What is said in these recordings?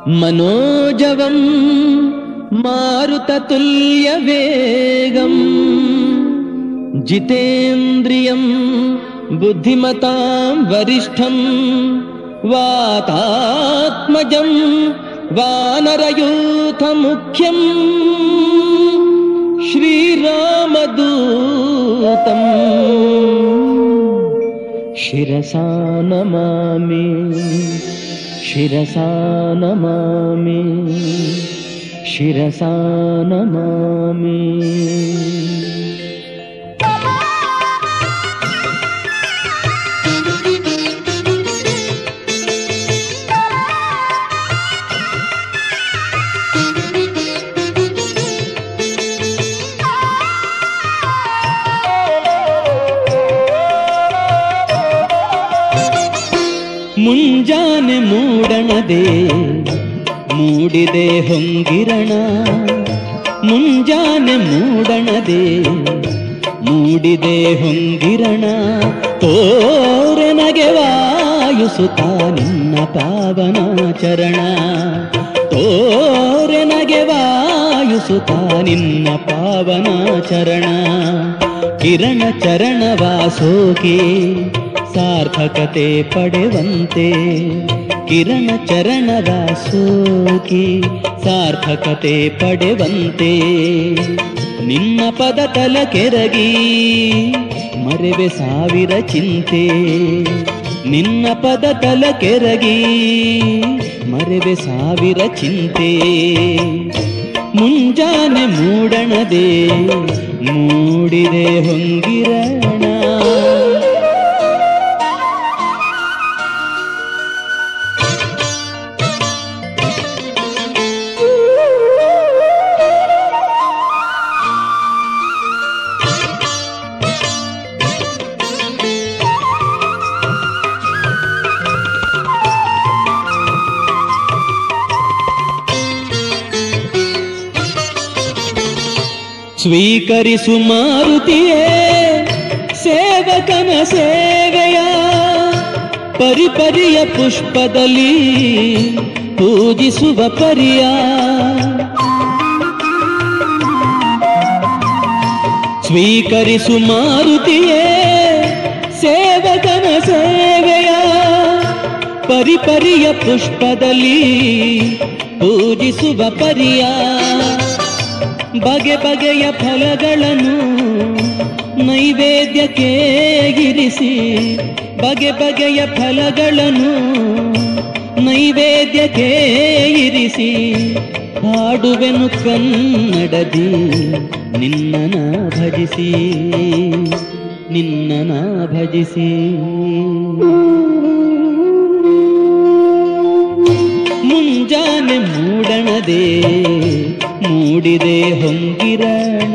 मनोजवम् मारुततुल्यवेगम् जितेन्द्रियम् बुद्धिमताम् वरिष्ठम् वातात्मजम् वानरयूथमुख्यम् श्रीरामदूतम् शिरसा नमामि शिरसा नमामि शिरसा नमामि ಮುಂಜಾನೆ ಮೂಡಣದೆ ಮೂಡಿದೆ ಹೊಂಗಿರಣ ಮುಂಜಾನೆ ಮೂಡಣದೆ ಮೂಡಿದೆ ಹೊಂಗಿರಣ ತೋರೆನಗೆ ವಾಯುಸುತ ನಿನ್ನ ಪಾವನ ಚರಣ ತೋರೆನಗೆ ವಾಯುಸುತ ನಿನ್ನ ಪಾವನ ಚರಣ ಕಿರಣ ಚರಣ ವಾಸೋಕೆ ಸಾರ್ಥಕತೆ ಪಡೆವಂತೆ ಕಿರಣ ಚರಣ ವಾಸೋಕೆ ಸಾರ್ಥಕತೆ ಪಡೆವಂತೆ ನಿನ್ನ ಪದ ತಲ ಕೆರಗಿ ಮರೆವೆ ಸಾವಿರ ಚಿಂತೆ ನಿನ್ನ ಪದ ತಲ ಕೆರಗಿ ಮರೆವೆ ಸಾವಿರ ಚಿಂತೆ ಮುಂಜಾನೆ ಮೂಡಣದೆ ಮೂಡಿದೆ ಹೊಂಗಿರಣ ಸ್ವೀಕರಿಸು ಮಾರುತಿಯೇ ಸೇವಕನ ಸೇವೆಯ ಪರಿಪರಿಯ ಪುಷ್ಪದಲ್ಲಿ ಪೂಜಿಸುವ ಪರಿಯ ಸ್ವೀಕರಿಸು ಮಾರುತಿಯೇ ಸೇವಕನ ಸೇವೆಯ ಪರಿಪರಿಯ ಪುಷ್ಪದಲ್ಲಿ ಪೂಜಿಸುವ ಪರಿಯ ಬಗೆ ಬಗೆಯ ಫಲಗಳನ್ನು ನೈವೇದ್ಯಕ್ಕೆ ಇರಿಸಿ ಬಗೆ ಬಗೆಯ ಫಲಗಳನ್ನು ನೈವೇದ್ಯಕ್ಕೆ ಇರಿಸಿ ಹಾಡುವೆನು ಕನ್ನಡದಿ ನಿನ್ನನ ಭಜಿಸಿ ನಿನ್ನನ ಭಜಿಸಿ ಮುಂಜಾನೆ ಮೂಡಣದೆ ಮೂಡಿದೆ ಹೊಂಗಿರಣ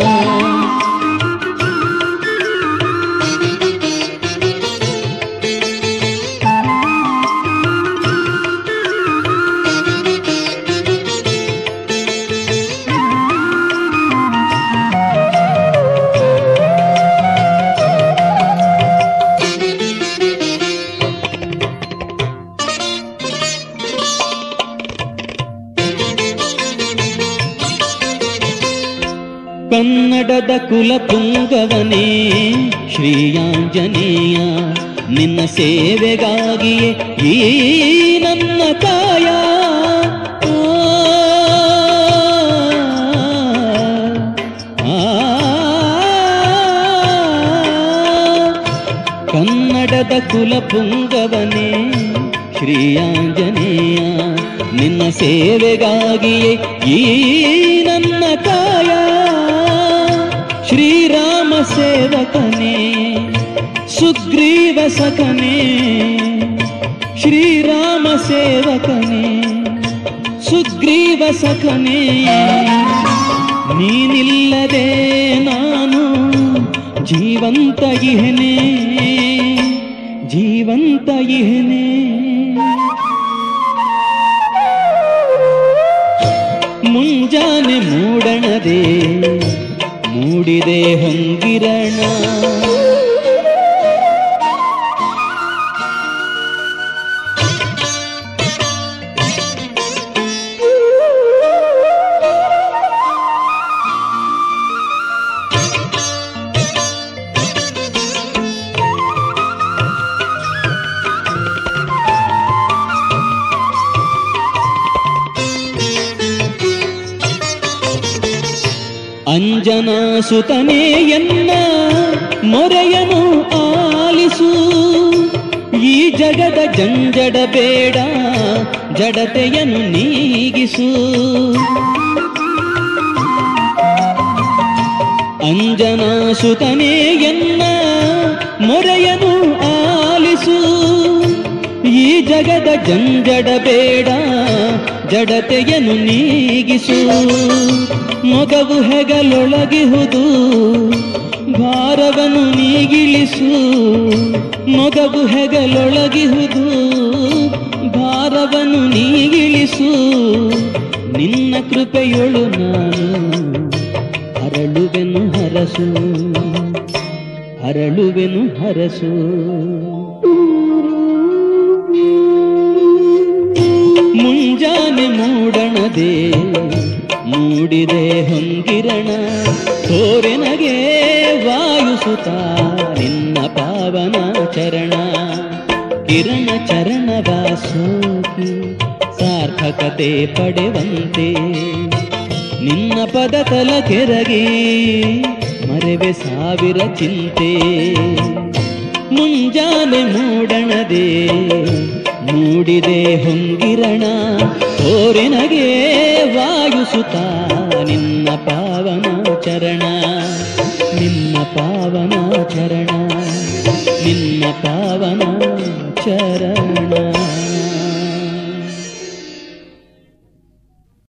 ಕನ್ನಡದ ಕುಲಪುಂಗವನೇ ಶ್ರೀಯಾಂಜನೇಯ ನಿನ್ನ ಸೇವೆಗಾಗಿಯೇ ಈ ನನ್ನ ಕಾಯ ಆ, ಕನ್ನಡದ ಕುಲಪುಂಗವನೇ ಶ್ರೀಯಾಂಜನೇಯ ನಿನ್ನ ಸೇವೆಗಾಗಿಯೇ ಈ ನನ್ನ ಕಾಯ ಶ್ರೀರಾಮ ಸೇವಕನೇ ಸುಗ್ರೀವ ಸಖನೇ ಶ್ರೀರಾಮ ಸೇವಕನೇ ಸುಗ್ರೀವ ಸಖನೇ ನೀನಿಲ್ಲದೆ ನಾನು ಜೀವಂತ ಇಹನೆ ಜೀವಂತ ಇಹನೆ ಮುಂಜಾನೆ ಮೂಡಣದೆ ಮೂಡಿದೆ ಹೊಂಗಿರಣ ಅಂಜನಾಸುತನೇ ಎನ್ನ ಮೊರೆಯನು ಆಲಿಸು ಈ ಜಗದ ಜಂಜಡ ಬೇಡ ಜಡತೆಯನ್ನು ನೀಗಿಸು ಅಂಜನಾಸುತನೇ ಎನ್ನ ಮೊರೆಯನು ಆಲಿಸು ಈ ಜಗದ ಜಂಜಡ ಬೇಡ ಜಡತೆಯನ್ನು ನೀಗಿಸು ಮೊಗವು ಹೆಗಲೊಳಗಿಹುದು ಭಾರವನ್ನು ನೀಗಿಳಿಸು ಮೊಗವು ಹೆಗಲೊಳಗಿಹುದು ಭಾರವನ್ನು ನೀಗಿಳಿಸು ನಿನ್ನ ಕೃಪೆಯೊಳು ನಾನು ಹರಳುವೆನು ಹರಸು ಹರಳುವೆನು ಹರಸು ಮುಂಜಾನೆ ಮೂಡಣದೆ ಮೂಡಿದೆ ಹೊಂಗಿರಣ ತೋರೆನಗೆ ವಾಯುಸುತ ನಿನ್ನ ಪಾವನ ಚರಣ ಕಿರಣ ಚರಣವ ಸೋಕಿ ಸಾರ್ಥಕತೆ ಪಡೆವಂತೆ ನಿನ್ನ ಪದ ತಲ ಕೆರಗಿ ಮರೆವೆ ಸಾವಿರ ಚಿಂತೆ ಮುಂಜಾನೆ ಮೂಡಣದೆ ಮೂಡಿದೆ ಹೊಂಗಿರಣ ಓರೆನಗೆ ವಾಯುಸುತ ನಿನ್ನ ಪಾವನ ಚರಣ ನಿನ್ನ ಪಾವನ ಚರಣ ನಿನ್ನ ಪಾವನ ಚರಣ